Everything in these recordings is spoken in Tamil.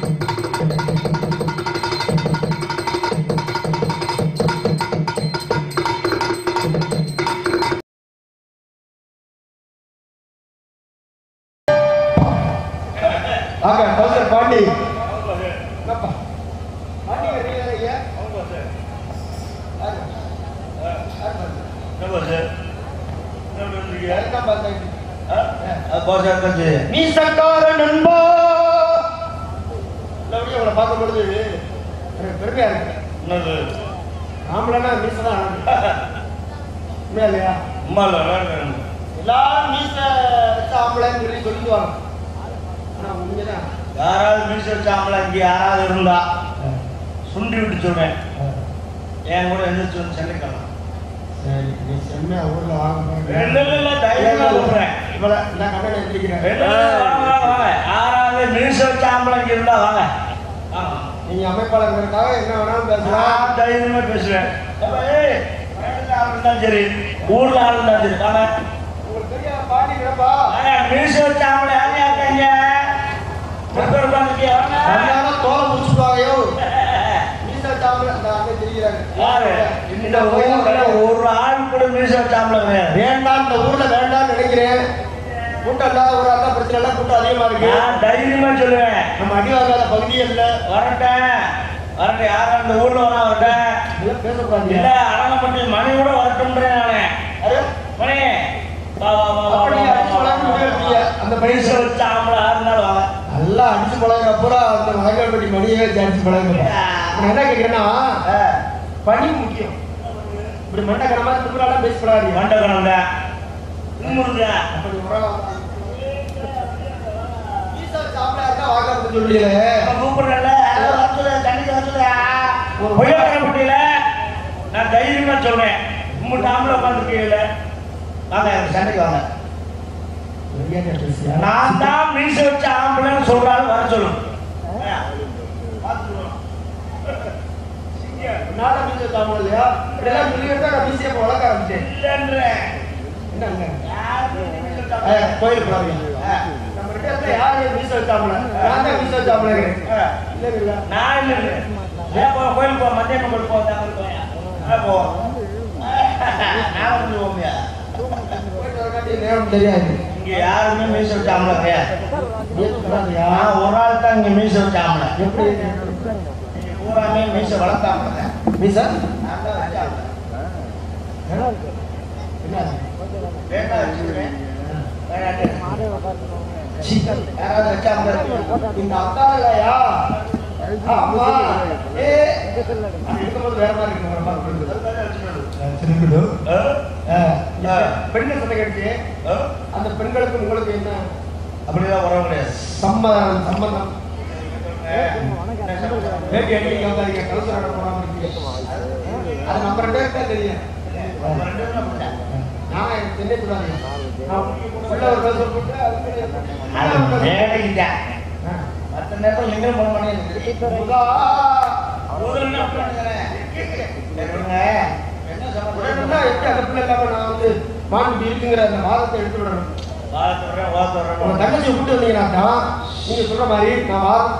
ஆக கவுசர் பாண்டி என்னப்பா பாண்டி கட்டிங்களா ஐயா யாரு? யாரு பாத்து? யாருதான் பார்த்தாங்க? மீசக்கார நண்பா இல்ல, அப்படியே உங்களை பார்க்கும் பொழுது எனக்கு பெருமையா இருக்கு ஆம்பளைன்னா மீசை தான் அழகு. உண்மையா இல்லையா எல்லாரும் மீசை வச்ச ஆம்பளைன்னு சொல்லி சொல்லிடுவாங்க ஆனா உண்மைதான் யாராவது மீச வச்சாமல இங்க யாராவது இருந்தா சுண்டி விட்டு சொல்றேன் என் கூட எந்திரிச்சு வந்து சென்னைக்கலாம் சரி நீ செம்மையா ஊர்ல வாங்க பாருங்க. இல்ல, இல்ல, இல்ல, தைரியமா கூப்பிடுறேன். இவ்வளவு நான் கண்ணனை எந்திரிக்கிறேன். வாங்க, வாங்க, வாங்க. யாராவது மீச வச்சாமல இங்க இருந்தா வாங்க ஆமா. நீங்க அமைப்பாளர்களுக்காக என்ன வேணாலும் பேசலாம் நான் தைரியமா பேசுறேன் அப்ப, ஏய், வேலையில ஆள் இருந்தாலும் சரி ஊர்ல ஆள் இருந்தாலும் சரி வாங்க உங்களுக்கு தெரியாத பாட்டி கிடப்பா வாங்க, மீச வச்சாமல யார் யாருக்காங்க மக்கள் உட்காந்துருக்கியா வாங்க அதனால தோலை முடிச்சுடுவாங்க மீச சாம்பல அந்த அண்ணன் தெரிகிறாங்க யாரு இந்த ஊர்ல ஒரு ஆள் கூட மீச வச்சாமல கிடையாது வேண்டாம் இந்த ஊர்ல வேண்டாம்னு நினைக்கிறேன் கூட்டம் இல்லாத ஊரா இருந்தா பிரச்சனை இல்லை கூட்டம் அதிகமா இருக்கு நான் தைரியமா சொல்லுவேன் நம்ம அடி வாங்காத பகுதியே இல்ல வரட்டேன் வரட்டும் யாரும் இந்த ஊர்ல வரா வரட்டேன் இதெல்லாம் பேசக்கூடாது இல்ல அழகப்பட்டி மணி கூட வரட்டும்ன்றேன் நானே அது மணி வா வா வா வா அப்படி அடிச்சு பழகி முடியலையே. அந்த அந்த பைசா பைசா வச்சு ஆம்பளை ஆறு நாள் வாங்க நல்லா அடிச்சு பழகிற பூரா அந்த மலைக்கால்பட்டி மணியே வச்சு அடிச்சு பழகுங்க நான் என்ன கேட்கிறேன்னா பணி முக்கியம் இப்படி மண்டக்கணமா திருவிழா பேசப்படாதீங்க மண்டை கணங்க இன்னொரு அப்படி உறவு ஈசா சாப்பிடா இருந்தா வாக்காளர் சொல்லிடுல கூப்பிடுறல வரத்துல தண்ணிக்கு வரத்துல பொய்யாக்கப்பட்டியில நான் தைரியமா சொல்றேன் உங்கள்கிட்ட ஆம்பளை உட்காந்துருக்கீங்கள வாங்க எனக்கு சண்டைக்கு வாங்க நான் தான் மீச வச்ச ஆம்பளைன்னு சொல்றாரு வர சொல்லும் நாடா மீசை சாப்பிட இல்லையா இப்படியெல்லாம் சொல்லிட்டு நான் மீசையை இப்ப வளர்க்க ஆரம்பிச்சேன் இல்லைன்றேன் என்னங்க யாரு மீச வச்ச ஏய், ஆம்பளை? கோயில் போறாங்க ஆ. நம்ம கிட்ட இருக்கிற யாரு மீசை வச்சாமல நான் தான் மீசை வச்சாமல ஆ. இல்லைங்களா நான் இல்லை ஏன் போ கோயில் போ மத்திய பொங்கல் போ தாங்க போயா ஆ, போ நான் வந்து போமியா போயிட்டு வரக்காட்டி நேரம் தெரியாது இங்க யாருமே மீச வச்ச ஆம்பளை கிடையாது ஏத்துக்கிறாங்கயா நான் ஒரு ஆள் தான் இங்க மீச வச்ச ஆம்பளை எப்படி நீங்க பூராமே மீச வளர்த்தாமல மீசா நான் தான் வச்ச ஆம்பளை என்ன வேண்டாம் வச்சுக்கிறேன் வேணாட்டு. சீ. யாராவது வச்ச ஆம்பளை இருக்கு? இந்த அக்கா இல்லையா அம்மா ஏ அது இருக்கும்போது வேற மாதிரி இருக்கு வேற மாதிரி இருக்கு திரும்பிடு ஆ? பெண்கள் சண்டை கடிச்சு ஆ? அந்த பெண்களுக்கு உங்களுக்கு என்ன அப்படிதான் உறவு கிடையாது சம்மதம் சம்பந்தம் என்ன சொல்றது? வேட்டி அடிக்க வந்தாங்க கலசர போடாம இருக்கீங்க அது நம்ம ரெண்டு பேருக்கு தான் தெரியும் நம்ம ரெண்டு பேரும் அப்படிதான். நான் எனக்கு தெரிய கூடாது நான் உள்ள ஒரு கலசம் போட்டு அது அது மேடைக்கு தான். மத்த நேரத்துல நீங்களும் போன பண்ணி எனக்கு தெரியும். முதா முதல்ல அப்படி தானே. கேக்குறீங்க? என்ன சொல்ல உடனே எப்படி அந்த பிள்ளை இல்லாம நான் வந்து மாண்பு இருக்குங்கிற அந்த வாதத்தை எடுத்து விடணும் வாழ்த்து வர்றேன், வாழ்த்து உங்க வர்றேன். தங்கச்சியை விட்டு வந்தீங்கன்னா நீங்க சொல்ற மாதிரி நான் வாதம்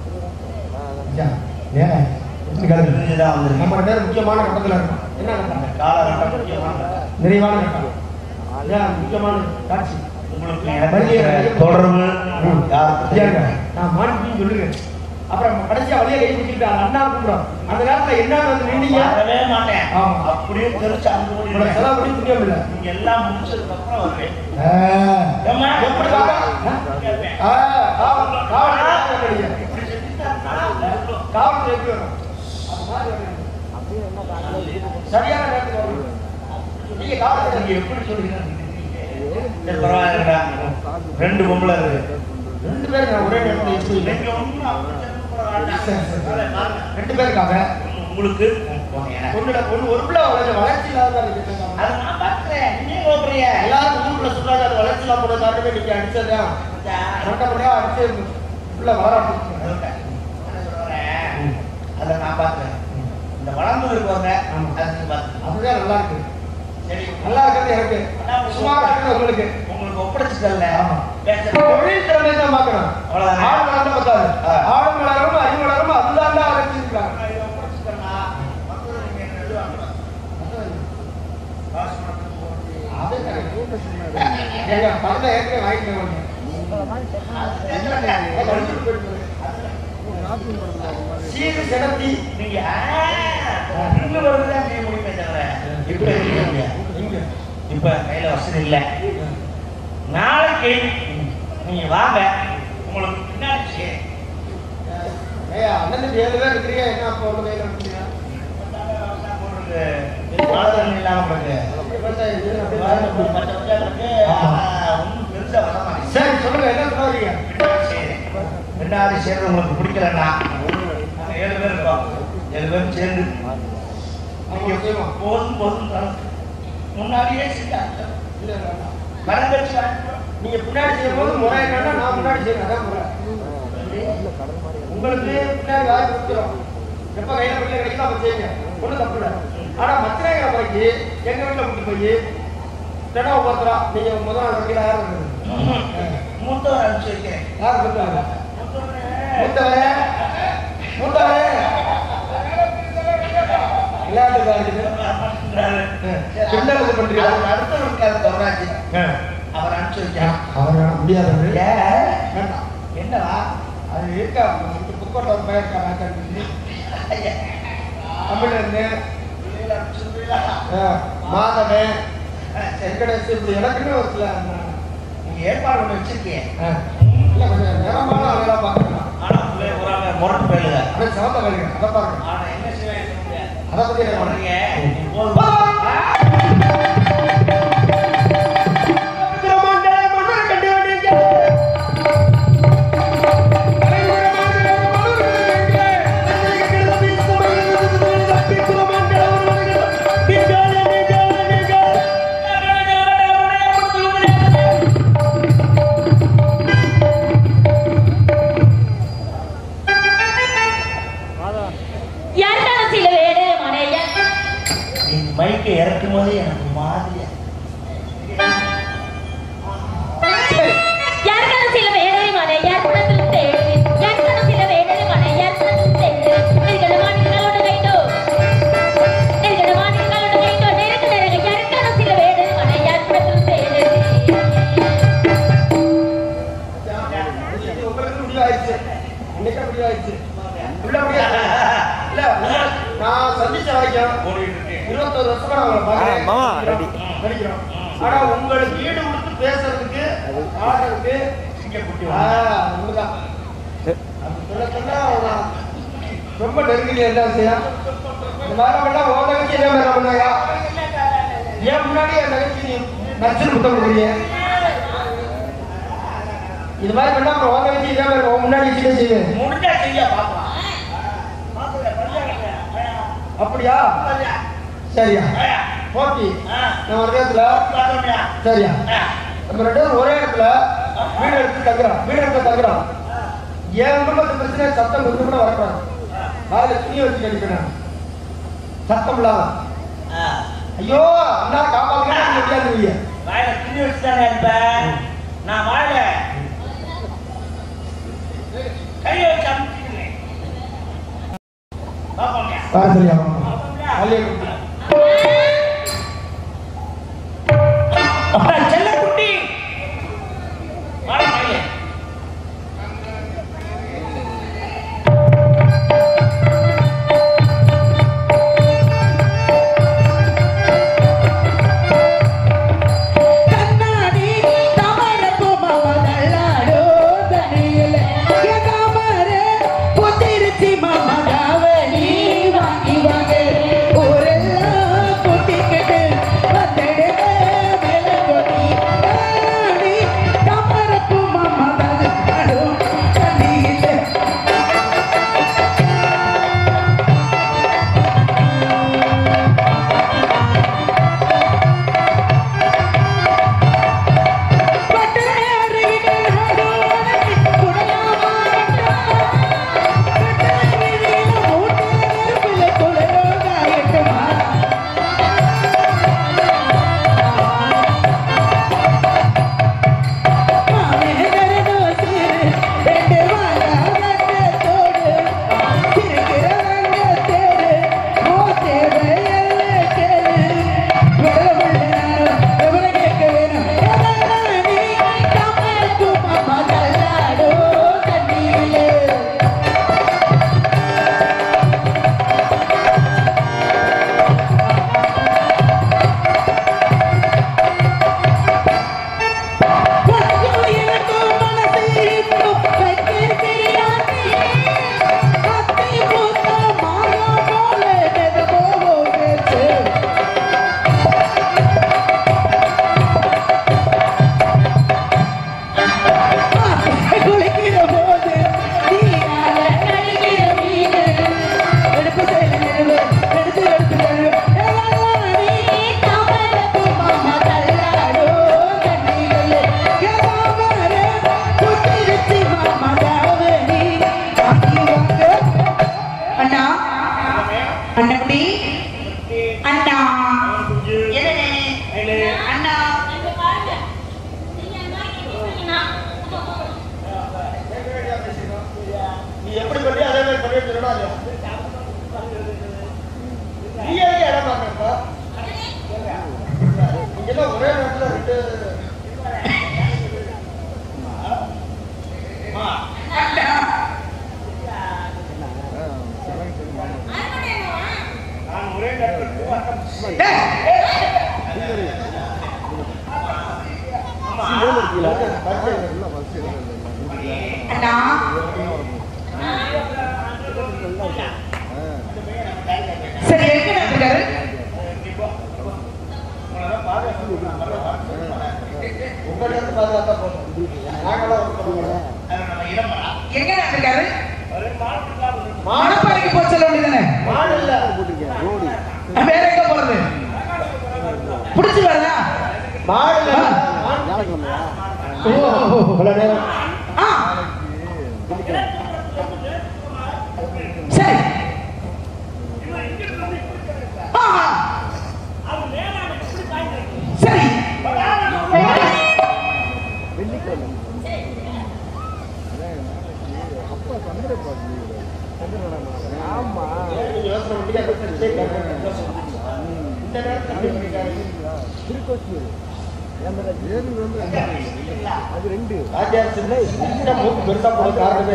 ஐயா, ஏன்? எப்படி கிளம்புது? தெரிஞ்சுதான் வந்திருக்கேன். நம்ம ரெண்டு பேரும் முக்கியமான கட்டத்துல இருக்கோம் என்ன கட்டம் காலகட்டம் முக்கியமான நிறைவான கட்டம் ஏன் முக்கியமான காட்சி உங்களுக்கு எனக்கு இருக்கிற தொடர்பு யாருக்கு ஐயா, தெரியும்? நான் மாண்புன்னு சொல்லுங்க அப்புறம் கடைசியா வழியை கை பிடிச்சிட்டு அண்ணா கூப்பிடுறோம் அந்த நேரத்துல என்ன வந்து நின்னீங்க வரவே மாட்டேன் ஆமா. அப்படியே தெரிச்சு அங்க உங்களை ஓடிடுவேன். செலவு பண்ணி துணியம் இல்லை நீங்க எல்லாம் முடிச்சதுக்கு அப்புறம் வருவேன் ஆ. ஏம்மா? எப்படி வாங்க? கேட்பேன். ஆ, காவல் காவல் காவல் கிடையாது. இப்படி செஞ்சுட்டா நான் இருக்கும். காவல் எப்படி வரும் அது மாதிரி வரணும். சரியான நேரத்துக்கு வரணும் நீங்க காவல் நீங்க எப்படி சொல்றீங்க சரி, பரவாயில்லைடா. ரெண்டு பொம்பளை இருக்கு ரெண்டு பேரும் நான் ஒரே நேரத்தில் எப்படி இல்லை? நீங்க ஒண்ணும் அப்படி சொல்லக்கூட வேண்டாம். வேலை பாருங்க. ரெண்டு பேர் இருக்காங்க உங்களுக்கு ஒண்ணு எனக்கு. ஒண்ணுல ஒண்ணு ஒரு பிள்ளை வளர்ச்சி வளர்ச்சி இல்லாத அது நான் பார்க்கிறேன். நீங்க கோபுறீங்க. எல்லாரும் ஊருக்குள்ள சொல்றாங்க அது வளர்ச்சி இல்லாம போன காரணமே நீங்க அடிச்சதுதான் மண்டபடியா அடிச்சு பிள்ளை வளராம என்ன சொல்றேன்? அதை நான் பார்க்கிறேன். இந்த வளர்ந்து இருக்கவங்க ஆமா. அதை நீங்க பார்த்துக்கணும். அதுதான் நல்லா இருக்கு சரி நல்லா இருக்கிறது எனக்கு சுமாரா இருக்கிறது உங்களுக்கு உங்களுக்கு ஒப்படைச்சிட்டல ஆமா. பேச தொழில் திறமை தான் பார்க்கணும் அவ்வளவுதானே? ஆள் வளர்ந்தா பத்தாது ஆ. ஆள் வளர எங்க பக்கத்துல ஏற்கனவே வாங்கிட்டு போய் சீரு கிடத்தி நீங்க ஆ, நின்னு வருதுதான் செய்ய முடியுமே தவிர இப்ப செய்ய முடியாது. இங்க இப்ப கையில வசதி இல்ல நாளைக்கு நீங்க வாங்க உங்களுக்கு பின்னாடி சரி. ஏய் அண்ணன் ஏழு பேர் இருக்கிறீங்க என்ன அப்போ ஒண்ணு கையில வச்சுக்கிறீங்க உங்களுக்கு பாதகம் இல்லாம போயிட்டு. பாதகம் மற்ற விளையாட்டுக்கு, ஆ, ஒண்ணும் பெருசா வர மாட்டேங்குது. சரி சொல்லுங்க என்ன சொல்ல வரீங்க பின்னாடி சரி. ரெண்டாவது சேர்ந்து உங்களுக்கு பிடிக்கலன்னா நாங்க ஏழு பேர் இருக்கோம் ஏழு பேரும் சேர்ந்து நீங்க நிச்சயமா. போதும் போதும் கலந்து. முன்னாடியே செஞ்சாங்க இல்ல, இல்ல, வேண்டாம். கடன் வச்சு வாங்கிக்கிறோம். நீங்க பின்னாடி செய்யும் போது முறை என்னன்னா நான் முன்னாடி செய்யணும் அதான் முறை உங்களுக்கு பின்னாடி வாய்ப்பு கொடுக்குறோம் எப்ப கையில பிள்ளை கிடைக்குதோ அப்ப செய்யுங்க ஒண்ணும் தப்பு இல்லை ஆனா மத்திரைங்கிற முறைக்கு எங்க வீட்டுல கூட்டு போய் தினம் ஒவ்வொருத்தரா நீங்க முதல் நாள் வரைக்கும் யார் இருக்குது மூத்தவர் அனுப்பிச்சு வைக்கிறேன் யார் கொடுத்தாங்க மூத்தவரே. மூத்தவரே மூத்தவரே விளையாட்டு காலத்துக்கு கிண்டலுக்கு பண்றீங்களா? அதுக்கு அடுத்தவர் இருக்காரு கவராஜ் அவர் அனுப்பிச்சு வைக்கிறேன் அவர் முடியாது ஏன்? வேண்டாம் என்னவா அது இருக்கா புக்கோட்ட ஒரு பையன் இருக்கா நாட்டாக்கு தமிழ் இருந்து வெளியில அனுப்பிச்சிருக்கீங்களா? மாதமே ஆ, சரி. வெங்கடேஷ் இப்படி எனக்குன்னு ஒரு சில நீங்க ஏற்பாடு பண்ணி வச்சிருக்கீங்க ஆ, இல்ல கொஞ்சம் நிறமான ஆளுகளா பார்க்கலாம் ஆனா பிள்ளை ஒரு ஆளு முரட்டு போயிடுங்க அப்படியே சிவந்த வேலைங்க அதை பாருங்க ஆனா என்ன செய்ய முடியாது அதை பத்தி என்ன சொல்றீங்க பண்ணுறீங்க நீ போதும். யாருக்கான சில வேடு மனைய நீ மைக்கை இறக்கும் போது எனக்கு மாதிரியா யாருக்கான சில வேடு மனை யாருக்கான தேடு யாருக்கான சில வேடு மனை யாருக்கான தேடு நிர்கட மாநிலங்களோட கைட்டோ நிர்கட மாநிலங்களோட கைட்டோ நேருக்கு நேரங்க யாருக்கான சில வேடு மனை யாருக்கான தேடு உங்களுக்கு முடிவாயிடுச்சு இன்னைக்கு முடிவாயிடுச்சு உள்ள முடியாது இல்ல உங்களை- நான் சந்திச்ச வரைக்கும் ஓடிட்டு இருக்கேன் இருபத்தொரு வருஷமா நான் உங்களை பார்க்கிறேன். ஆ, மாமா, ready. நடிக்கிறோம். ஆனா உங்களுக்கு ஈடு கொடுத்து பேசுறதுக்கு ஆடுறதுக்கு சிங்க குட்டி ஆ, உண்மைதான். அது சொல்ல சொன்னா நான் ரொம்ப நெருங்கி என்ன செய்யும் இந்த மாதிரி எல்லாம் உன் தங்கச்சி இதே மாதிரி பண்ணாங்க ஏன் முன்னாடி என் தங்கச்சி நீ நச்சுன்னு முத்தம் கொடுக்குறீங்க இது மாதிரி பண்ணா அப்புறம் உன் தங்கச்சி இதே மாதிரி உன் முன்னாடி வச்சுட்டே செய்வேன் முடிஞ்சா செய்ய பாக்கலாம் பாக்கல பரியா அப்படியா சரியா போட்டி நம்ம ஒரு இடத்துல சரியா நம்ம ரெண்டு பேரும் ஒரே இடத்துல வீடு எடுத்து தங்குறோம் வீடு எடுத்து தங்குறோம் என் குடும்பத்து பிரச்சனை சத்தம் கொஞ்சம் கூட வரக்கூடாது வாயில துணி வச்சு கழிக்கணும் சத்தம் இல்லாம ஐயோ அண்ணா காப்பாத்துக்கணும் முடியாது வாயில துணி வச்சுதானே இருப்பேன் நான் வாயில கையை வச்சு அமுத்திக்கிறேன் பாப்போங்க வர சரியா வள்ளியை கூப்பிடு. அப்பா செல்லக்குட்டி வாடா கையில கண்ணாடி தாமரப்பூ மாமா தள்ளாடோ தனியில ஏ தாமரை புத்திருச்சி மாமா தாவணி வாங்கி வாங்க ஊரெல்லாம் மணப்பாறைக்கு போக சொல்ல வேண்டியதானே மாடு இல்ல வேற எங்க போறது புடிச்சு வரதா மாடு இல்ல ஓ இவ்வளவு நேரம் ஆ சரி ஆ சரி யோசனை பண்ணி அதை பத்தி கேட்கறேன். இந்த நேரத்துல அப்படி பண்ணிட்டாரு. ராஜார் சின்ன சின்ன மூக்கு பெருசா போட காரணமே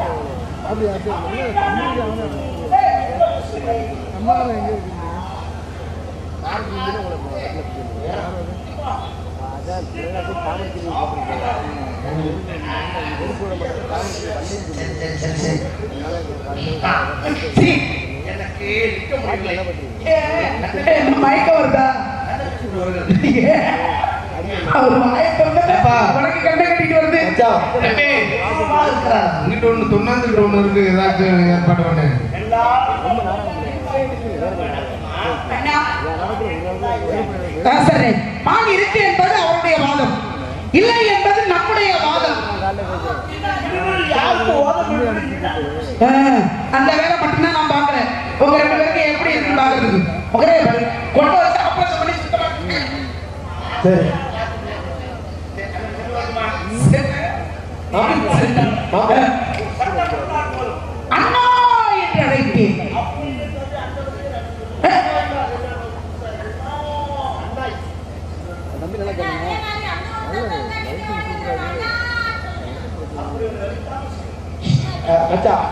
சரி எனக்கு நிக்க முடியல ஏன் மயக்கம் வருதா ஏன்? அவர் மயக்கம் அப்பா. உனக்கு கண்ணை கட்டிட்டு வருது மச்சான், தம்பி, இங்கிட்டு ஒண்ணு தொண்ணாந்துக்கிட்டு ஒண்ணு இருக்கு ஏதாச்சும் ஏற்பாடு பண்ணு அண்ணா. ஆ, சரி மான் இருக்கு என்பது அவருடைய வாதம் இல்லை என்பது நம்முடைய வாதம் ஆ, அந்த வேலை மட்டும்தான் நான் பாக்குறேன் உங்க ரெண்டு பேருக்கு எப்படி இருக்கு பாக்குறதுக்கு ஒரே வேலை. கொண்டு வந்து ஆபரேஷன் பண்ணி சுத்தமா சரி மாமா, அண்ணா என்று அழைப்பேன் அஹ், மச்சான்,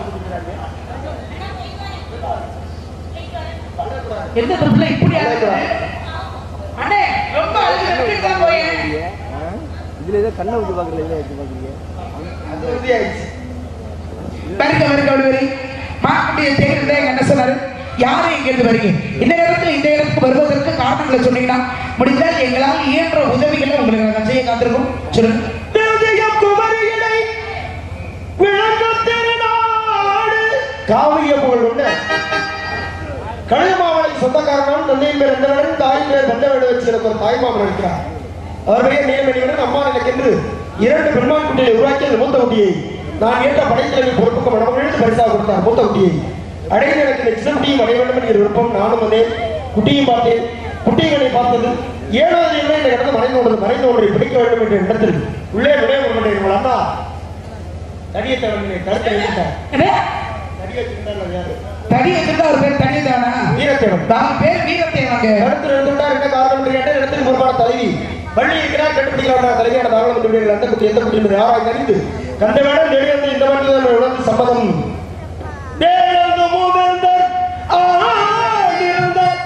எந்த தப்புல இப்படி அழுகுது அண்ணே ரொம்ப அழுகுது தான் போயேன் இதுல ஏதோ கண்ணை விட்டு பாக்குறீங்க ஏதோ எடுத்து பாக்குறீங்க அது உறுதியாயிடுச்சு. வருக வருக வலுவரி மாட்டுடைய தேர்தலே என்ன சொன்னாரு யாரு இங்க இருந்து வரீங்க இந்த நேரத்தில் இந்த இடத்துக்கு வருவதற்கு காரணங்களை சொன்னீங்கன்னா முடிந்தால் எங்களால் இயன்ற உதவிகளை உங்களுக்கு நாங்கள் செய்ய காத்திருக்கோம் சொல்லுங்க தேவதையம் குமரியிலை விளங்கும் திருநாடு காவிய புகழ் உண்டு கழுமாவளை சொந்தக்காரனும் தந்தையின் பேர் எந்தவனும் தாயின் பேர் தந்தை வீடு வச்சிருக்க ஒரு தாய்மாமன் இருக்கிறார் அவர் பெயர் நீலமணியுடன் அம்மா எனக்கென்று இரண்டு பெண்மான் குட்டியை உருவாக்கி அந்த மூத்த குட்டியை நான் ஏற்ற படைத்தலைவி பொறுப்புக்கு மனம் எழுந்து பரிசாக கொடுத்தார் மூத்த குட்டியை அடைந்து எனக்கு இந்த சின்ன குட்டியும் அடைய வேண்டும் என்கிற விருப்பம் நானும் வந்தேன் குட்டியும் பார்த்தேன் குட்டிகளை பார்த்தது ஏழாவது இல்லை இந்த இடத்துல மறைந்து கொண்டது மறைந்து ஒன்றை பிடிக்க வேண்டும் என்ற இடத்தில் உள்ளே நுழைய முடியும் உங்கள் அண்ணா தடியத்தை வந்து கருத்தை எழுதிட்டார் என்ன? தடியை வச்சிருந்தார் யாரு தடி வச்சிருந்தா ஒரு பேர் தடி தானா வீரத்தேவன் தான் பேர் வீரத்தேவாங்க கருத்து இருந்துட்டார் என்ன காரணம் என்று கேட்டால் இடத்தில் பொறுப்பான தலைவி பள்ளி இருக்கிறார் கண்டுபிடிக்கிறார் தலைவியான தாவளம் என்று விடுவீர்கள் அந்த குட்டி எந்த குட்டி என்று யாராய் தெரிந்து கண்ட வேடம் வெளியே இந்த மாதிரி தான் உணர்ந்து சம்மதம் தேவந்து மூவேந்தர் ஆடிருந்தார்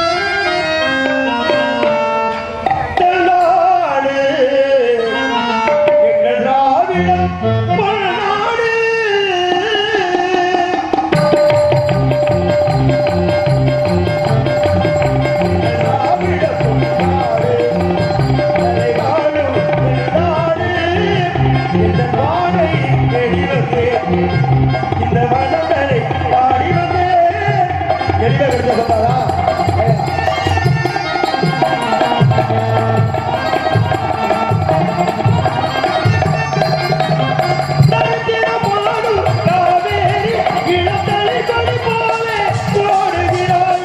தென்னாடு எங்கள் திராவிடம் பழநாடு திராவிடம் பொன்னாடு, தலைவாழும் திருநாடு, இந்த வானை வெளிவந்தே இந்த வனங்களை பாடி வந்தேன் எளிய கருத்தை சொன்னாரா தரித்திரமாடும் காவேரி இளந்தலை கொடி போலே ஓடுகிறாய்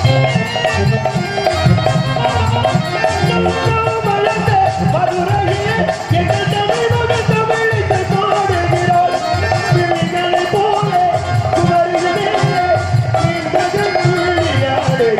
மலர்ந்த மதுரையே எங்கள் தலைவர்கள் தமிழிசை பாடுகிறாய் விழிகளை போலே குமரிகளே இந்த விளையாடு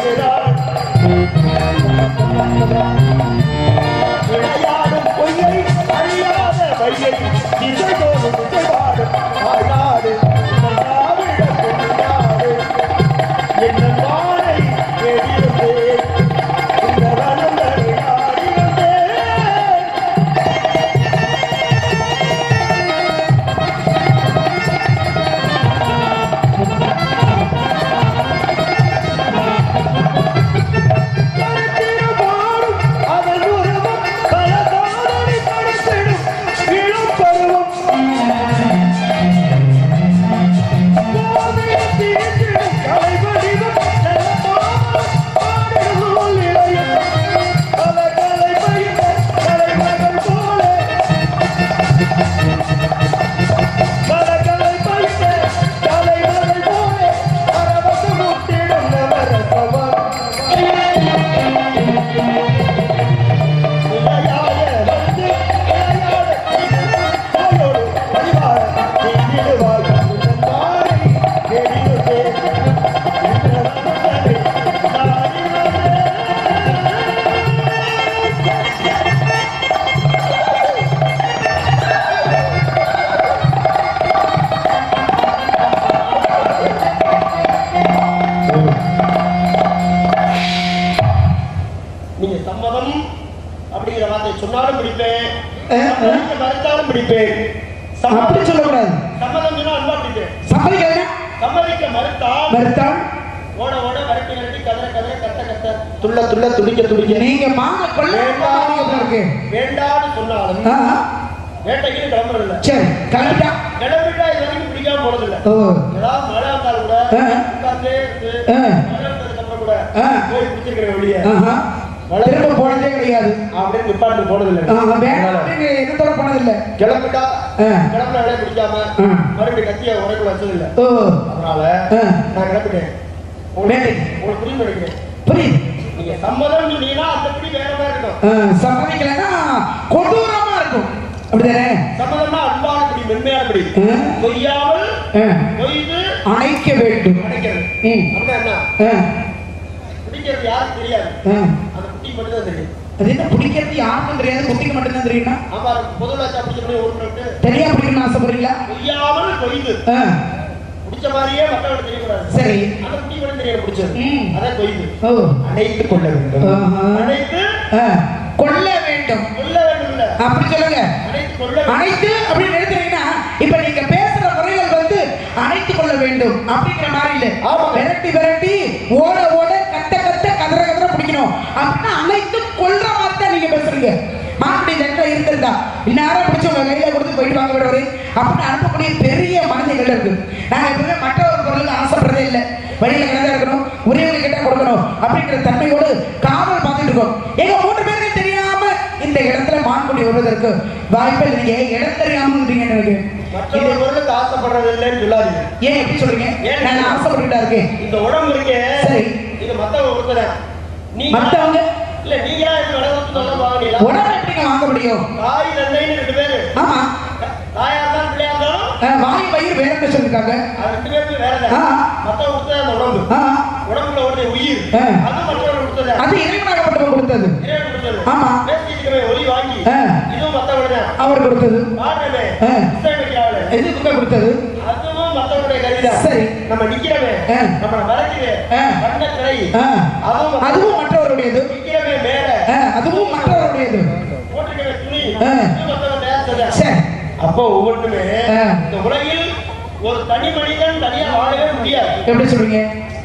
சம்மதிக்க மறுத்தாலும் பிடிப்பேன் அப்படி சம்மதம் சொல்லக்கூடாது சம்மதம் சொன்னா அன்பா பிடிப்பேன் சம்மதிக்கலைன்னா சம்மதிக்க மறுத்தால் மறுத்தால் ஓட ஓட விரட்டி விரட்டி கதற கதற கத்த கத்த துள்ள துள்ள துடிக்க துடிக்க நீங்க மாங்க கொள்ள இருக்கு வேண்டான்னு சொன்னாலும் ஆ, ஆ. வேட்டைக்கு கிளம்புறது இல்ல சரி கிளம்பிட்டா கிளம்பிட்டா இது வரைக்கும் பிடிக்காம போறது இல்ல ஓ ஏதாவது மழை வந்தாலும் கூட ஆ. உட்கார்ந்தே இருந்து ஆ. மழை வந்ததுக்கு அப்புறம் கூட ஆ. போய் பிடிச்சிருக்கிற வெளியே ஆஹா. திரும்ப போனதே கிடையாது அப்படின்னு நிப்பாட்டு போனது இல்ல ஆஹா, வேண்டாம் அப்படின்னு எண்ணத்தோட போனதில்லை கிளம்பிட்டா ஆ. கிளம்பினாலே பிடிக்காம ஆ. மறுபடியும் கத்திய உரைக்குள்ள வச்சது இல்ல ஓ அதனால ஆ. நான் கிளம்பிட்டேன் உங்களுக்கு வேலை. உங்களுக்கு புரிஞ்சு நினைக்கிறேன் புரியுது நீங்க சம்மதம் சொன்னீங்கன்னா அந்த பிடி வேற மாதிரி இருக்கும் ஆ, சம்மதிக்கலைன்னா கொடூரமா இருக்கும் அப்படிதானே சம்மதம்னா அன்பான பிடி மென்மையான பிடி ஆ. பொய்யாமல் ஆ. பொய்து அணைக்க வேண்டும் நினைக்கிறது ம். அப்படின்னா என்ன ஆ, பிடிக்கிறது யாருக்கு தெரியாது ஆ. அந்த குட்டி மட்டும் தான் தெரியும் அது என்ன பிடிக்கிறது யாருக்கும் தெரியாது குட்டிக்கு மட்டும்தான் தெரியுமா ஆமா பொதுவில் வச்சா பிடிச்ச ஒரு மினிட்டு தெரியா பிடிக்கணும்னு ஆசைப்படுறீங்களா பொய்யாமல் பொய்து ஆ, பிடிச்ச மாதிரியே மற்றவங்களுக்கு தெரியக்கூடாது சரி அந்த குட்டி மட்டும் தெரிய பிடிச்சது ம். அதான் பொய்து ஓ அணைத்து கொள்ள வேண்டும் ஆஹா. அணைத்து ஆ, கொல்ல வேண்டும் கொள்ள வேண்டும் இல்ல அப்படி சொல்லுங்க அணைத்து கொள்ள வேண்டும். அனைத்து அப்படின்னு நிறுத்துறீங்கன்னா இப்ப நீங்க பேசுற முறைகள் வந்து அணைத்துக் கொள்ள வேண்டும் அப்படிங்கிற மாதிரி இல்ல ஆமா. விரட்டி விரட்டி ஓட ஓட கத்த கத்த கதற கதற பிடிக்கணும் அப்படின்னா அனைத்து கொல்ற மாதிரி தான் நீங்க பேசுறீங்க மாப்பிடி இடத்துல இருந்திருந்தா இந்நேரம் பிடிச்ச உங்க கையில கொடுத்து போயிட்டு வாங்க விடுவாரு அப்படின்னு அனுப்பக்கூடிய பெரிய மனதைகள் இருக்கு நாங்க எப்பவுமே மற்ற ஒரு பொருளுக்கு ஆசைப்படுறதே இல்லை வழியில கிடந்தா இருக்கணும் உரியவங்க கிட்ட கொடுக்கணும் அப்படிங்கிற தன்மையோடு காவல் பார்த்துட்டு இருக்கோம் எங்க மூன்று பேருக்கு தெரியாம இந்த இடத்துல மான்குடி வருவதற்கு வாய்ப்பு நீங்க இடம் தெரியாம இருக்கீங்கன்னு நினைக்கிறேன் மற்றொரு இது- பொருளுக்கு ஆசைப்படுறது இல்லைன்னு சொல்லாதீங்க ஏன் எப்படி சொல்றீங்க ஏன்? நான் ஆசைப்பட்டுட்டா இருக்கேன் இந்த உடம்பு இருக்கே சரி. இது மத்தவங்க கொடுத்தன நீ மத்தவங்க இல்ல நீங்க இது விளையாட்டு சொல்ல வாங்கல உடம்பு எப்படிங்க வாங்க முடியும் தாய் தந்தைன்னு ரெண்டு பேரு ஆமா தாயா இருந்தாலும் பிள்ளையா இருந்தாலும் அஹ், வாய் வயிறு வேற என்ன சொல்லிருக்காங்க அது ரெண்டு பேருமே வேற ஆ. மத்தவங்க கொடுத்தது அந்த உடம்பு ஆ, உடம்புல ஓடுற உயிர் ஆ. அது மற்றவங்க கொடுத்தது அது இறைவனாகப்பட்டவன் கொடுத்தது இறைவன் கொடுத்தது ஆமா. பேசிக்கிறவே ஒலி வாங்கி ஆ. இதுவும் மத்தவங்க தான் அவர் கொடுத்தது பாடுறவே ஆ. இசையமைக்கிறாள் எது குப்பை கொடுத்தது அதுவும் மத்தவங்களுடைய கருவிதான் சரி. நம்ம நிக்கிறவே ஆ. நம்ம மறைக்கிறவே ஆ. கண்ண திரை ஆ, அதுவும் அதுவும் மற்றவருடையது நிக்கிறவே மேல ஆ, அதுவும் மற்றவருடையது போட்டிருக்கவே துணி ஆ. இது மத்தவங்க நேரத்துல சரி அப்போ ஒவ்வொன்றுமே ஆ. இந்த உலகில் ஒரு தனி மனிதன் தனியா வாழவே முடியாது எப்படி சொல்றீங்க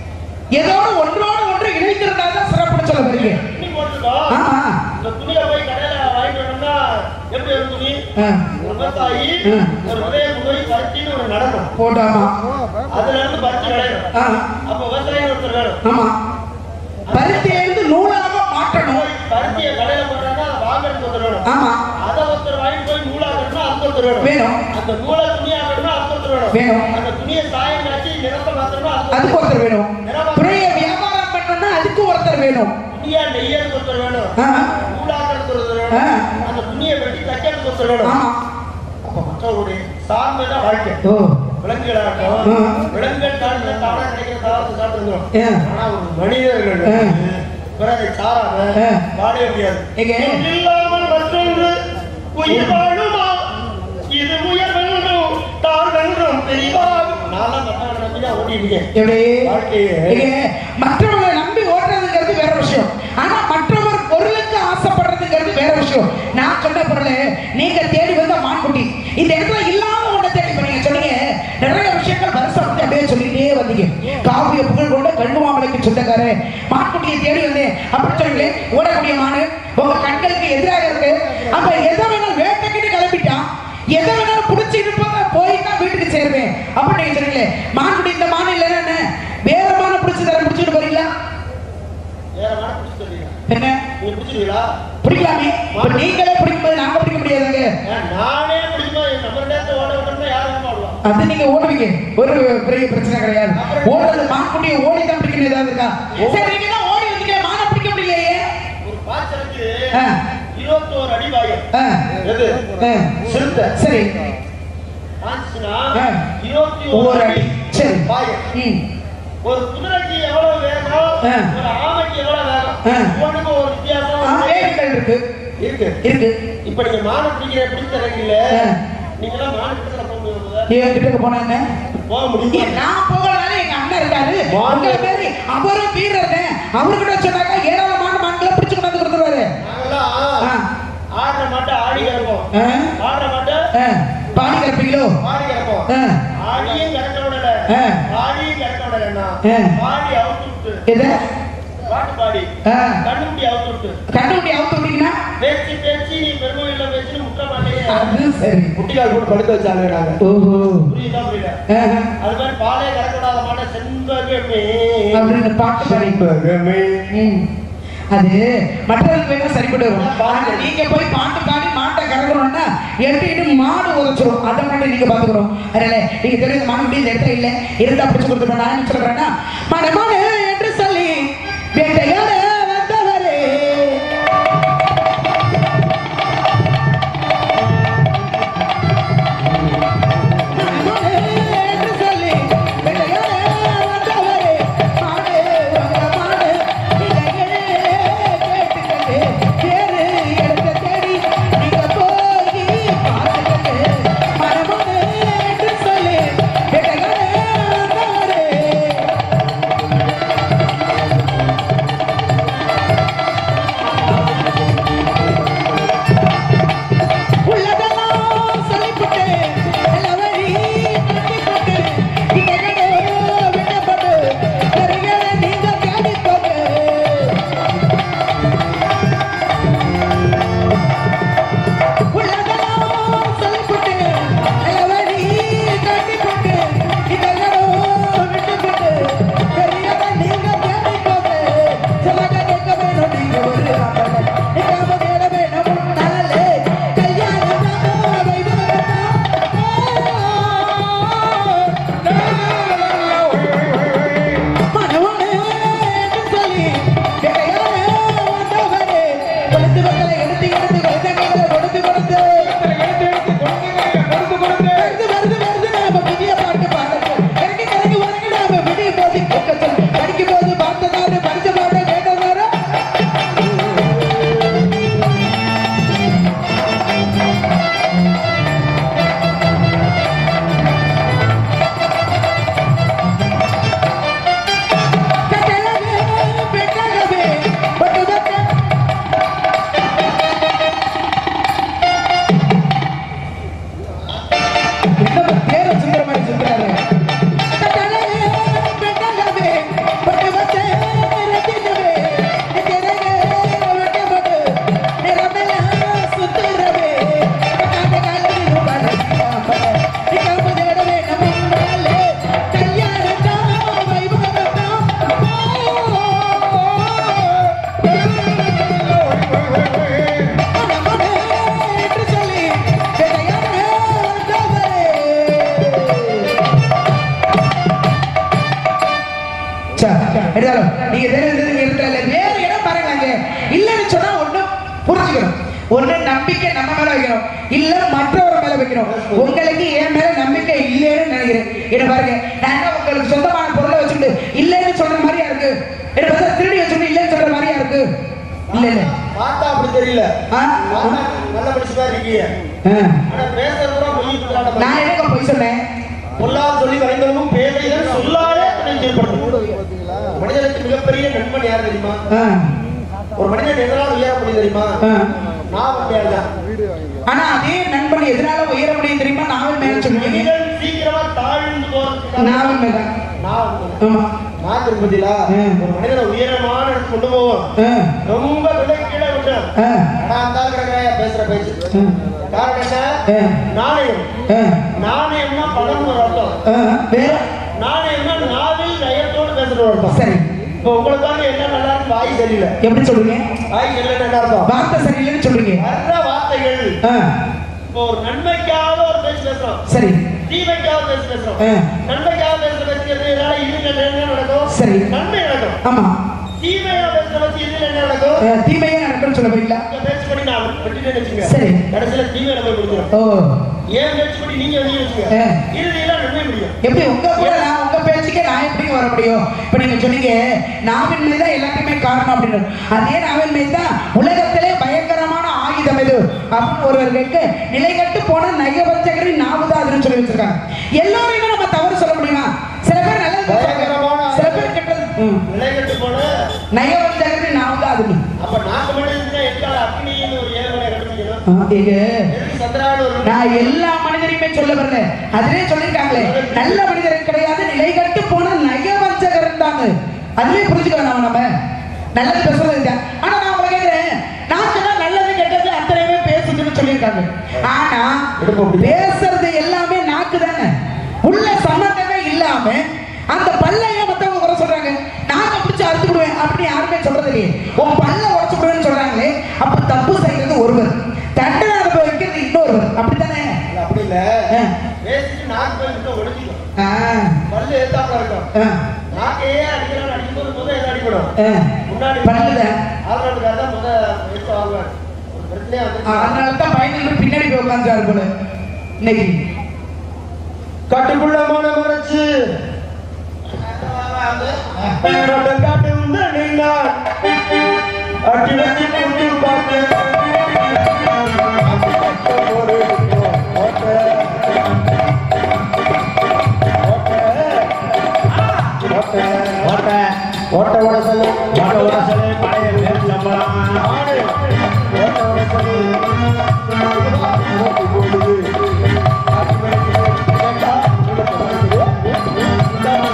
ஏதோடு ஒன்றோடு ஒன்று இணைந்திருந்தாதான் சிறப்புன்னு சொல்ல வரீங்க துணி போட்டிருக்கோம் ஆமா இந்த துணியை போய் கடையில வாங்கிட்டு வரணும்னா எப்படி ஒரு துணி ஆ, ஒரு விவசாயி ஆ. ஒரு விதையை போய் பருத்தின்னு ஒரு நடனம் போட்டாமா அதுல இருந்து பருத்தி விளையணும் ஆ, அப்ப விவசாயி ஒருத்தர் வேணும் ஆமா பருத்தியிலிருந்து நூலாக மாற்றணும் போய் பருத்தியை கடையில போடுறாங்கன்னா அதை வாங்குறதுக்கு ஒருத்தர் வேணும் ஆமா அதை ஒருத்தர் வாங்கி போய் நூலாக்கணும்னா அதுக்கு ஒருத்தர் வேணும் வேணும் அந்த நூலை துணியாக்கணும்னா அதுக்கு ஒருத்தர் வேணும் வேணும். அந்த துணியை சாயம் காய்ச்சி நிறத்தை மாத்தணும்னா அதுக்கு அதுக்கு ஒருத்தர் வேணும் துறைய வியாபாரம் பண்ணணும்னா அதுக்கு ஒருத்தர் வேணும் துணியா நெய்யறதுக்கு ஒருத்தர் வேணும் ஆ, நூலாக்கிறதுக்கு ஒருத்தர் ஆ. வேணும் அந்த துணியை வெட்டி தைக்கிறதுக்கு ஒருத்தர் வேணும் ஆமா அப்ப மற்றவருடைய சார்ந்ததான் வாழ்க்கை ஓ விலங்குகளாகட்டும் ஆ. விலங்குகள் சார்ந்த தானா கிடைக்கிற தாவரத்தை சாப்பிட்டுருந்தோம் ஏ. ஆனா ஒரு மனிதர்கள் ஆ. வந்து பிறரை சாராம ஆ. வாழவே முடியாது எங்க? இல்லாமல் மற்றொன்று உயிர் வாழுமா இது உயர் வென்றும் தாழ் வென்றும் தெளிவாகும் நான்லாம் மற்றவங்களை நம்பிதான் ஓடிருக்கேன் எப்படி வாழ்க்கையே. ஏங்க, மற்றவங்களை நம்பி ஓடுறதுங்கிறது வேற விஷயம் ஆனா மற்றவர் பொருளுக்கு ஆசைப்படுறதுங்கிறது வேற விஷயம் நான் சொன்ன பொருளை நீங்க தேடி வந்த மான்குட்டி இந்த இடத்துல இல்லாத ஒண்ணு தேடி இப்ப நீங்க சொன்னீங்க நிறைய விஷயங்கள் வருஷம் வந்து அப்படியே சொல்லிட்டே வந்தீங்க காவிய புகழ் கொண்ட கண்ணு மாமலைக்கு சொந்தக்காரன் மான்குட்டியை தேடி வந்தேன் அப்படி சொன்னீங்களே ஓடக்கூடிய மானு உங்க கண்களுக்கு எதிராக இருக்கு அப்ப எதை வேணாலும் வேட்டைக்கிட்டு கிளம்பிட்டான் எதை வேணாலும் பிடிச்சிட்டு போக போய் தான் வீட்டுக்கு சேருவேன் அப்படி நீங்க சொன்னீங்களே மான்குடி இந்த மானம் இல்லைன்னா என்ன? வேற மானம் பிடிச்சி தர பிடிச்சிட்டு போறீங்களா வேற மாதிரி பிடிச்சி சொல்றீங்க என்ன நீங்க பிடிச்சிருவீங்களா பிடிக்கலாமே இப்ப நீங்களே பிடிக்கும்போது நாங்க பிடிக்க முடியாதுங்க ஏன் நானே பிடிக்கும்போது நம்ம நேரத்தை ஓட விட்டோம்னா யார் வேணுமா ஓடுவா அது நீங்க ஓடுவீங்க ஒரு பெரிய பிரச்சனை கிடையாது ஓடுறது மான்குட்டியை ஓடி தான் பிடிக்கணும் ஏதாவது இருக்கா சரி நீங்க தான் ஓடி வந்துட்டே மானம் பிடிக்க முடியலையே ஒரு பாய்ச்சலுக்கு ஆ, இருபத்தோரு அடி பாயம் ஆ, எது ஆ. சிறுத்தை சரி பாய்ச்சுனா ஆ. இருபத்தி ஒரு ஒரு அடி அடி சரி பாயம் ம் ஒரு குதிரைக்கு எவ்வளவு வேகம் ஆ. ஒரு ஆமைக்கு எவ்வளவு வேகம் ஆ. ஒவ்வொன்றுக்கும் ஒரு வித்தியாசம் ஆ, வேகங்கள் இருக்கு இருக்கு இருக்கு இப்ப நீங்க மானம் பிடிக்கிற பிடிச்ச இல்ல ஆ. நீங்க எல்லாம் மானம் பிடிச்சல போக முடியாது என் கிட்ட போனா என்ன போக முடியுமா ஏன் நான் போகலனால எங்க அண்ணன் இருக்காரு வாங்க. உங்களை மாதிரி அவரும் வீரர் அவர்கிட்ட சொன்னாக்கா ஏராளமான மான்களை பிடிச்சு கொண்டாந்து கொடுத்துருவாரு நாங்கெல்லாம் ஆ. ஆடுற மாட்டை ஆடி கிடப்போம் ஆ, பாடுற பாட்டு ஆ, பாடி கறப்பீங்களோ பாடி கிடப்போம் ஆ, ஆடியும் கரெக்ட விடல ஆ. பாடியும் கரெக்ட விடலன்னா ஆ. பாடி அவுத்து விட்டு எது பாட்டு பாடி ஆ, கண்ணுக்குட்டி அவுத்து விட்டு கண்டுபிடி அவுத்து விட்டீங்கன்னா பேச்சு பேச்சு நீ பெருமையில பேச்சு முட்டை மாட்டேங்க அது சரி குட்டிக்கால் போட்டு படுக்க வச்சாங்க நாங்க ஓஹோ புரியுதா புரியல ஆ, அது மாதிரி பாலே கறக்கூடாத மாட்ட செண்பகமே அப்படின்னு பாட்டு பாடி ம். அது மற்றவர்களுக்கு வேணா சரிப்பட்டு வரும் ஆனா நீங்க போய் பாட்டு பாடி மாட்டை கறக்கணும்னா எட்டு மாடு உதச்சிரும் அதை மட்டும் நீங்க பாத்துக்கணும் அதனால நீங்க தெரியுது மாடு முடிய இந்த இடத்துல இல்ல இருந்தா பிடிச்சு கொடுத்துருப்பேன் நான் என்ன சொல்றேன்னா மாடு மாடு என்று சொல்லி வேட்டையாட வந்தவரே மாடு மாடு என்று சொல்லி வேட்டையாட வந்தவரே மாடு உங்க மாடு இதையே கேட்டுக்கட்டு வேறு இடத்தை தேடி நீங்க போய் பார்த்துக்கட்டு மாடு மாடு என்று சொல்லி வேட்டையாட வந்தவரே உள்ளதெல்லாம் சொல்லிப்புட்டு நிலவழி கட்டிப்புட்டு இதைகளோ விட்டப்பட்டு கருகளை நீங்க தேடிப்போட்டு உள்ளதெல்லாம் சொல்லிப்புட்டு நிலவழி கட்டிப்புட்டு இதைகளோ விட்டுப்புட்டு கருகளை நீங்க தேடிப்போட்டு சொல்லாக கேட்க வேணும் நீங்க ஒரு ஆம்பளை நிக்காம தேட வேணும் முன்னாலே கல்யாணம் தான் மனவனே என்று சொல்லி கிடையாத வந்தவரே கொடுத்து மக்களை எடுத்து எடுத்து குழந்தைகளை கொடுத்து கொடுத்து வருது வருது வருது நாம புதிய பாட்டு பாடுறது இறங்கி இறங்கி உறங்கி நாம விடிய போது கேட்க சொல்லு படிக்கும் போது பார்த்ததாரு படிச்ச பாட கேட்டதாரு கட்டழகு பெண்ணழகு பட்டு பட்டு இன்னும் பேரை சுந்தர மாதிரி சுந்தராரு கட்டழகு பெண்ணழகு பட்டு பட்டு ரத்தினவே நிறங்க வெட்ட பட்டு நிறமெல்லாம் சுத்துறவே கட்டாத காலில் பலசியாம நிக்காம தேடவே நம்ம முன்னாலே கல்யாணம் தான் வைபவம் தான் மனமனே என்று சொல்லி வேட்டையாட வந்தவரே. சா, எடுத்தாலும் நீங்க தெரிஞ்சது இருக்கிறதுல வேற இடம் பாருங்க இல்லைன்னு சொன்னா ஒண்ணு புரிஞ்சுக்கணும் ஒண்ணு நம்பிக்கை நம்ம மேல வைக்கணும் இல்ல மற்றவர் மேல வைக்கணும் உங்களுக்கு என் மேல நம்பிக்கை இல்லைன்னு நினைக்கிறேன் இத பாருங்க நான் என்ன உங்களுக்கு சொந்தமான பொருளை வச்சுட்டு இல்லைன்னு சொல்ற மாதிரியா இருக்கு இத பார்த்தா திருடி வச்சுட்டு இல்லைன்னு சொல்ற மாதிரியா இருக்கு இல்ல இல்ல பார்த்தா அப்படி தெரியல ஆ? பார்த்தா நல்ல படிச்சுதான் இருக்கீங்க ஆ. ஆனா பேசுறது கூட பொய் பித்தலாட்டம் நான் எனக்கு பொய் சொன்னேன் பொல்லாத சொல்லி வரைந்தவனும் பேதைகள் சொல்லாலே நினைச்சிருப்படும் மனிதனுக்கு மிகப்பெரிய நண்பன் யார் தெரியுமா ஆ. ஒரு மனிதன் எதனால உயர முடியும் தெரியுமா ஆ. நான் வண்டியால் தான் ஆனா அதே நண்பன் எதனால உயர முடியும் தெரியுமா நாவல் மேல சொல்லுவீங்க மனிதன் சீக்கிரமா தாழ்ந்து போறதுக்காக நாவல் மேல நான் ஆமா நான் திருப்பதிலா ம். ஒரு மனிதனை உயரமான இடத்துக்கு கொண்டு போவோம் ஆ. ரொம்ப விலை கீழே விட்டேன் ஆ. ஆனா அந்த ஆள் கிடக்குறாயா பேசுற பேச்சு ஆ. காரணம் என்ன ஆ. நாணயம் ஆ. நாணயம்னா பணம் ஒரு அர்த்தம் ஆ. வேற நாணயம்னா நாவில் நயத்தோடு பேசுற ஒரு அர்த்தம் சரி இப்போ உங்களுக்காக என்ன நல்லா இருக்கு வாய் சரியில்லை எப்படி சொல்றீங்க வாய் சரியில்லைன்னு என்ன அர்த்தம் வார்த்தை சரியில்லைன்னு சொல்றீங்க வர்ற வார்த்தைகள் ஆ. இப்போ ஒரு நன்மைக்காக ஒரு பேச்சு பேசுறோம் சரி தீமைக்காக பேச்சு பேசுறோம் ஆ. நன்மைக்காக பேசுற பேசுறது இதனால இதுல என்ன நடக்கும் சரி. நன்மை நடக்கும் ஆமா தீமையா பேசுற வச்சு இதுல என்ன நடக்கும் ஆ, தீமையே நடக்கும்னு சொல்ல போறீங்களா இந்த பேச்சுப்படி நான் வெட்டிட்டேன்னு வச்சுங்க சரி. கடைசியில தீமையில போய் முடிஞ்சிடும் ஓ ஏன் பேச்சுப்படி நீங்க வந்து வச்சுங்க ஆ. இறுதியில நன்மை முடியும் எப்படி உங்க கூட நான் உங்க பேச்சுக்கே நான் எப்படி வர முடியும் இப்ப நீங்க சொன்னீங்க நாவின் மீது தான் எல்லாத்தையுமே காரணம் அப்படின்னு அதே நாவின் மீது தான் உலகத்திலே பயங்கரமான ஆயுதம் இது அப்படின்னு ஒருவர் கேட்க நிலை கட்டு போன நயவஞ்சகரின் நாவுதான் அதுன்னு சொல்லி வச்சிருக்காங்க எல்லோரையுமே நம்ம தவறு சொல்ல முடியுமா சில பேர் நல்லது சொல்றாங்க. பயங்கரமான சில பேர் கெட்டது ம். நிலை கட்டு போன நயவஞ்சகரின் நாவுதான் அதுன்னு அப்ப நாக்கு மட்டும் இருந்தா எதுக்காக அக்னின்னு ஒரு ஏழுமலை கண்டுபிடிக்கணும் ஆ, இங்க எதுக்கு நான் எல்லா மனிதரையுமே சொல்ல வரல அதிலே சொல்லிருக்காங்களே நல்ல மனிதர் கிடையாது நிலை கட்டு போன நயவஞ்சகர் இருந்தாங்க அதுவே புரிஞ்சுக்க வேணாம் நம்ம நல்லது பேசுறது இல்ல. ஆனா நான் உங்களை கேக்குறேன் நான் சொன்னா நல்லது கெட்டது அத்தனையுமே பேசுதுன்னு சொல்லியிருக்காங்க ஆனா பேசுறது எல்லாமே நாக்கு தானே உள்ள சம்பந்தமே இல்லாம அந்த பல்லைய மத்தவங்க குறை சொல்றாங்க நாக்க பிடிச்சு அறுத்து விடுவேன் அப்படின்னு யாருமே சொல்றது இல்லையே உன் பல்ல உடச்சு விடுவேன்னு சொல்றாங்களே அப்ப தப்பு செய்யறது ஒருவர் தண்டனை அனுபவிக்கிறது இன்னொருவர் அப்படித்தானே இல்ல, அப்படி இல்ல ஆ. பேசிட்டு நாக்கு போய் கிட்ட ஒடிச்சிக்கும் ஆ, பல்லு ஏத்தாப்புல இருக்கும் ஆ, நாக்கையே அடிக்கிறவன் அடிக்கும்போது முதல் எது அடிக்கணும் ஆ. முன்னாடி பல்லுதான். ஆல்ரவுண்டுக்கார தான் முதல் எடுத்து வாங்குவார் ஒரு பிரச்சனையா ஆ, வந்து அதனால தான் பயணிகள் பின்னாடி போய் உட்காந்துருக்காரு போல இன்னைக்கு கட்டுக்குள்ள மன மறைச்சு காட்டு காட்டு உந்தனை நான் அடி வச்சு கூட்டி பார்த்து ஒரு ஓட்ட ஓட்ட ஓட்ட ஓட்ட ஓட சொல்லு ஓட்ட ஓட சொல்லு பழைய பேர் சம்பளம் ஆடு ஓட்ட ஓட சொல்லு ஓட்டு போடுது காட்டு வரைக்கும் கேட்டா உள்ள போடுது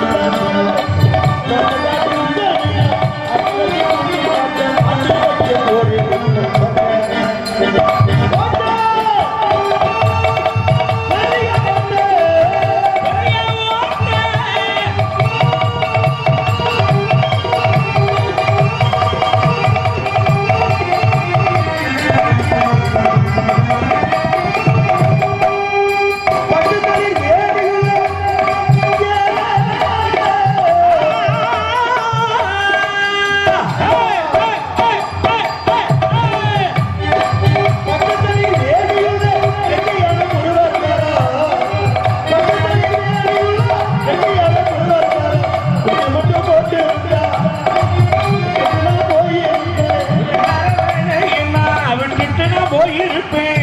அவன்கிட்ட நான் போயிருப்பேன்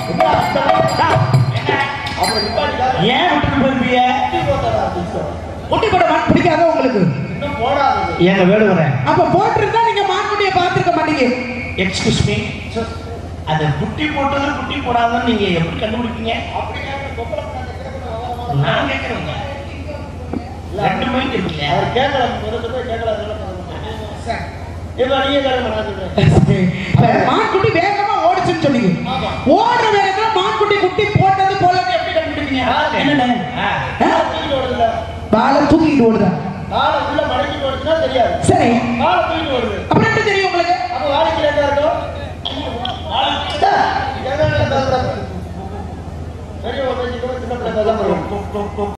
ஏன் விட்டுட்டு போயிருப்பிய ஒட்டி போட மான் பிடிக்காத உங்களுக்கு எங்க வேடுகிறேன் அப்ப போட்டிருந்தா நீங்க மான்குட்டியை பார்த்திருக்க மாட்டீங்க எக்ஸ்கியூஸ் மீ அது குட்டி போட்டது குட்டி போடாதன்னு நீங்க எப்படி கண்டுபிடிப்பீங்க நான் கேட்கறேங்க ரெண்டு மைண்ட் இருக்குல்ல அவர் கேட்கல முதல்ல போய் கேட்கல இப்ப நீங்க கேளுங்க நான் சொல்றேன் இப்ப மான்குட்டி வேகமா ஓடுச்சுன்னு சொன்னீங்க ஆமா. ஓடுற வேகத்துல மான்குட்டி குட்டி போட்டது போல எப்படி கண்டுபிடிப்பீங்க என்னண்ணே ஆ. ஆ? தூக்கிட்டு ஓடுதுல்ல பாலை தூக்கிட்டு ஓடுதா காலை உள்ள மடக்கிட்டு ஓடுச்சுன்னா தெரியாது சரி காலை தூக்கிட்டு ஓடுது அப்புறம் எப்படி தெரியும் உங்களுக்கு அப்ப வாழைக்கு என்ன இருக்கும் எங்க பேசுறேன் பெரியவங்க பேசிட்டு சின்ன பிள்ளை பேசாம இருக்கும்